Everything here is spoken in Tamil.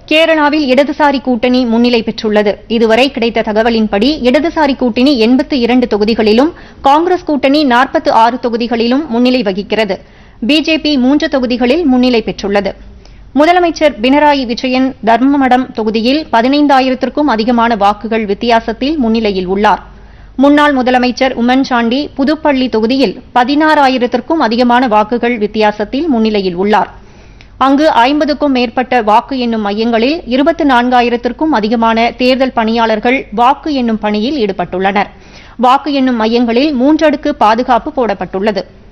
கேரளாவில் இடதுசாரி கூட்டணி முன்னிலை பெற்றுள்ளது இதுவரை கிடைத்த தகவலின்படி இடதுசாரி கூட்டணி எண்பத்து இரண்டு தொகுதிகளிலும் காங்கிரஸ் கூட்டணி நாற்பத்து ஆறு தொகுதிகளிலும் முன்னிலை வகிக்கிறது பிஜேபி மூன்று தொகுதிகளில் முன்னிலை பெற்றுள்ளது முதலமைச்சர் பினராயி விஜயன் தர்மமடம் தொகுதியில் பதினைந்தாயிரத்திற்கும் அதிகமான வாக்குகள் வித்தியாசத்தில் முன்னிலையில் உள்ளார் முன்னாள் முதலமைச்சர் உம்மன் சாண்டி புதுப்பள்ளி தொகுதியில் பதினாறாயிரத்திற்கும் அதிகமான வாக்குகள் வித்தியாசத்தில் முன்னிலையில் உள்ளார் அங்கு ஐம்பதுக்கும் மேற்பட்ட வாக்கு எண்ணும் மையங்களில் இருபத்தி நான்காயிரத்திற்கும் அதிகமான தேர்தல் பணியாளர்கள் வாக்கு எண்ணும் பணியில் ஈடுபட்டுள்ளனர் வாக்கு எண்ணும் மையங்களில் மூன்றடுக்கு பாதுகாப்பு போடப்பட்டுள்ளது